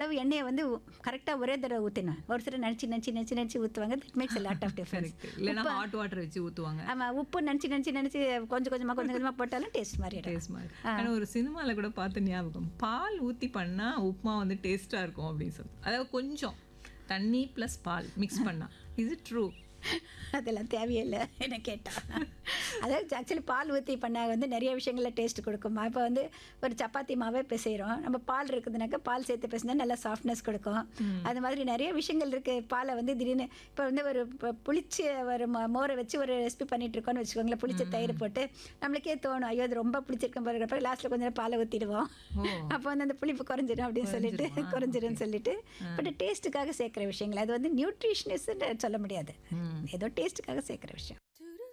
அளவு எண்ணெயை வந்து கரெக்டாக ஒரே தடவை ஊற்றணும் ஒரு சிலர் நினச்சி நினச்சி நினச்சி நினச்சி ஊற்றுவாங்க that makes a lot of difference correct இல்லைன்னா ஹாட் வாட்டர் வச்சு ஊற்றுவாங்க ஆமாம் உப்பு நினச்சி நினச்சி நினச்சி கொஞ்சம் கொஞ்சமாக கொஞ்சம் கொஞ்சமாக போட்டாலும் டேஸ்ட் மாறிடும் டேஸ்ட் மாதிரி ஆனால் ஒரு சினிமாவில் கூட பார்த்த ஞாபகம் பால் ஊற்றி பண்ணால் உப்புமா வந்து டேஸ்ட்டாக இருக்கும் அப்படின்னு சொல்லி அதாவது கொஞ்சம் தண்ணி ப்ளஸ் பால் மிக்ஸ் பண்ணா இது ட்ரூ அதெல்லாம் தேவையில்லை என்ன கேட்டா அதாவது ஆக்சுவலி பால் ஊற்றி பண்ண வந்து நிறைய விஷயங்களில் டேஸ்ட் கொடுக்குமா இப்போ வந்து ஒரு சப்பாத்தி மாவே பிசைகிறோம் நம்ம பால் இருக்குதுனாக்கா பால் சேர்த்து பேசினா நல்லா சாஃப்ட்னஸ் கொடுக்கும் அது மாதிரி நிறைய விஷயங்கள் இருக்குது பாலை வந்து திடீர்னு இப்போ வந்து ஒரு ப- புளிச்ச ஒரு ம- மோரை வச்சு ஒரு ரெசிபி பண்ணிட்டு இருக்கோம்னு வச்சுக்கோங்களேன் புளிச்ச தயிர் போட்டு நம்மளுக்கே தோணும் ஐயோ அது ரொம்ப பிடிச்சிருக்கும் போகிறப்ப லாஸ்ட்டில் கொஞ்சம் நேரம் பாலை ஊற்றிடுவோம் ஓ அப்போ வந்து அந்த புளிப்பு குறைஞ்சிடும் அப்படின்னு சொல்லிட்டு குறைஞ்சிரும்னு சொல்லிட்டு பட் டேஸ்ட்டுக்காக சேர்க்குற விஷயங்கள் அது வந்து நியூட்ரிஷனிஸ்ன்னு சொல்ல முடியாது ஏதோ டேஸ்ட்டுக்காக சேர்க்குற விஷயம்